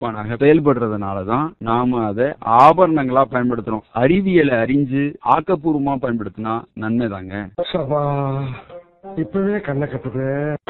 நாங்க செயல்படுறதுனாலதான் நாம அதை ஆபரணங்களா பயன்படுத்துறோம் அறிவியலை அறிஞ்சு ஆக்கப்பூர்வமா பயன்படுத்தினா நன்மைதாங்க சபா இப்பவே கண்ணை கட்டுது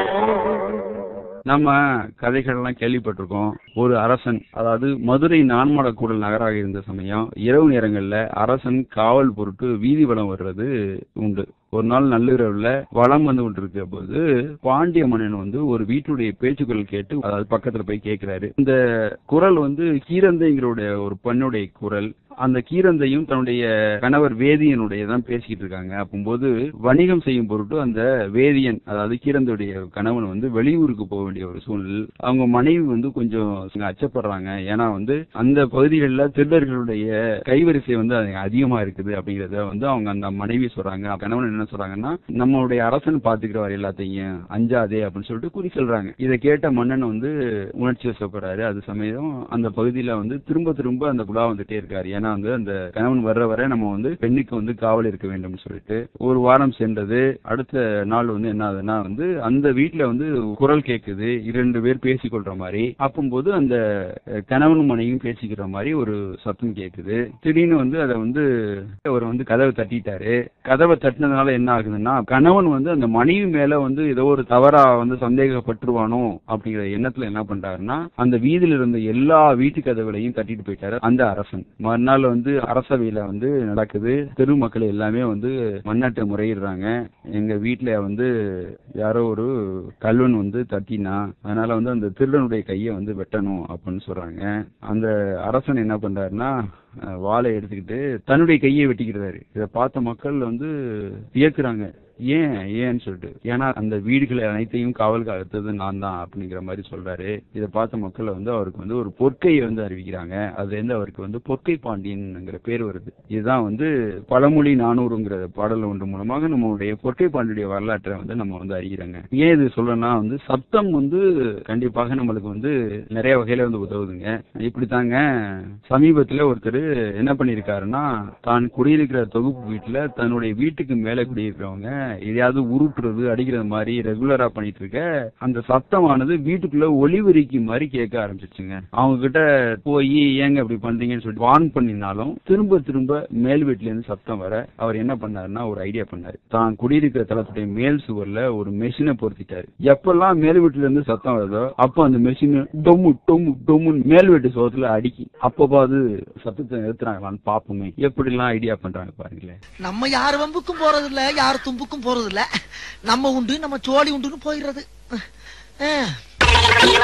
நம்ம கதைகள்லாம் கேள்விப்பட்டிருக்கோம் ஒரு அரசன் அதாவது மதுரை நான்மடக்கூடல் நகராக இருந்த சமயம் இரவு நேரங்கள்ல அரசன் காவல் பொருட்டு வீதி வலம் வர்றது உண்டு ஒரு நாள் நள்ளிரவுல வளம் வந்து கொண்டிருக்க போது பாண்டிய மன்னன் வந்து ஒரு வீட்டுடைய பேச்சுக்கள் கேட்டு அதாவது பக்கத்துல போய் கேட்கிறாரு இந்த குரல் வந்து கீரந்தைங்கிறோட ஒரு பெண்ணுடைய குரல் அந்த கீரந்தையும் தன்னுடைய கணவர் வேதியனுடைய தான் பேசிக்கிட்டு இருக்காங்க அப்போது வணிகம் செய்யும் பொருட்டு அந்த வேதியன் அதாவது கீரந்தையுடைய கணவன் வந்து வெளியூருக்கு போக வேண்டிய ஒரு சூழ்நிலை அவங்க மனைவி வந்து கொஞ்சம் அச்சப்படுறாங்க ஏன்னா வந்து அந்த பகுதிகளில் திருடர்களுடைய கைவரிசை வந்து அது அதிகமா இருக்குது அப்படிங்கறத வந்து அவங்க அந்த மனைவி சொல்றாங்க கணவன் என்ன சொல்றாங்கன்னா நம்மளுடைய அரசன் பாத்துக்கிறவர் எல்லாத்தையும் அஞ்சாதே அப்படின்னு சொல்லிட்டு குறி சொல்றாங்க இதை கேட்ட மன்னன் வந்து உணர்ச்சி வசப்படுறாரு அது சமயம் அந்த பகுதியில வந்து திரும்ப திரும்ப அந்த குழா வந்துட்டே இருக்காரு ஏன்னா வந்து அந்த கணவன் வர்ற வரை நம்ம வந்து பெண்ணுக்கு வந்து காவல் இருக்க வேண்டும்னு சொல்லிட்டு ஒரு வாரம் சென்றது அடுத்த நாள் வந்து என்ன ஆகுதுன்னா வந்து அந்த வீட்டுல வந்து குரல் கேக்குது இரண்டு பேர் பேசிக்கொள்ற மாதிரி அப்பம்போது அந்த அஹ், கணவன் மனைவியும் பேசிக்கிற மாதிரி ஒரு சத்தம் கேக்குது திடீர்னு வந்து அதை வந்து அவர் வந்து கதவை தட்டிட்டாரு கதவை தட்டினதுனால என்ன ஆகுதுன்னா கணவன் வந்து அந்த மனைவி மேல வந்து ஏதோ ஒரு தவறா வந்து சந்தேகப்பட்டுருவானோ அப்படிங்கிற எண்ணத்துல என்ன பண்றாருன்னா அந்த வீதியில இருந்த எல்லா வீட்டு கதவுகளையும் தட்டிட்டு போயிட்டாரு அந்த அரசன் மறுநாள் வந்து அரசவையில வந்து நடக்குது தெரு மக்கள் எல்லாமே வந்து மண்ணாட்டை முறையிடுறாங்க எங்க வீட்டுல வந்து யாரோ ஒரு கல்வன் வந்து தட்டினா அதனால வந்து அந்த திருடனுடைய கையை வந்து வெட்டணும் அப்படின்னு சொல்றாங்க அந்த அரசன் என்ன பண்றாருன்னா அஹ், வாளை எடுத்துக்கிட்டு தன்னுடைய கையை வெட்டிக்கிறாரு இதை பார்த்த மக்கள் வந்து வியக்குறாங்க ஏன் ஏன்னு சொல்லிட்டு ஏன்னா அந்த வீடுகளை அனைத்தையும் காவல் காத்தது நான் தான் அப்படிங்கிற மாதிரி சொல்றாரு இதை பார்த்த மக்கள் வந்து அவருக்கு வந்து ஒரு பொற்கையை வந்து அறிவிக்கிறாங்க அதுல இருந்து அவருக்கு வந்து பொற்கை பாண்டியன்ங்கிற பேர் வருது இதுதான் வந்து பழமொழி நானூறுங்கிற பாடல் ஒன்று மூலமாக நம்மளுடைய பொற்கை பாண்டியுடைய வரலாற்றை வந்து நம்ம வந்து அறிகிறோங்க ஏன் இது சொல்றேன்னா வந்து சத்தம் வந்து கண்டிப்பாக நம்மளுக்கு வந்து நிறைய வகையில வந்து உதவுதுங்க இப்படித்தாங்க சமீபத்துல ஒருத்தர் என்ன பண்ணிருக்காருன்னா தான் குடியிருக்கிற தொகுப்பு வீட்டுல தன்னுடைய வீட்டுக்கு மேல குடியிருக்கிறவங்க எதையாவது உருட்டுறது அடிக்கிறது மாதிரி ரெகுலரா பண்ணிட்டு இருக்க அந்த சத்தமானது வீட்டுக்குள்ள ஒளிவரிக்கு மாதிரி கேட்க ஆரம்பிச்சிச்சுங்க அவங்க கிட்ட போய் ஏங்க இப்படி பண்றீங்கன்னு சொல்லிட்டு வார்ன் பண்ணினாலும் திரும்ப திரும்ப மேல் வீட்டுல இருந்து சத்தம் வர அவர் என்ன பண்ணாருன்னா ஒரு ஐடியா பண்ணாரு தான் குடியிருக்கிற தளத்துடைய மேல் சுவர்ல ஒரு மெஷினை பொருத்திட்டாரு எப்பெல்லாம் மேல் வீட்டுல இருந்து சத்தம் வருதோ அப்ப அந்த மெஷின் டொம்மு டொம்மு டொம்முன்னு மேல் வீட்டு சுவத்துல அடிக்கி அப்பவாது சத்தத்தை நிறுத்துறாங்களான்னு பாப்போமே எப்படிலாம் ஐடியா பண்றாங்க பாருங்களேன் நம்ம யார் வம்புக்கும் போறது இல்ல யார் தும்புக்கும் போறது இல்ல நம்ம உண்டு நம்ம சோழி உண்டுன்னு போயிடுறது அஹ்.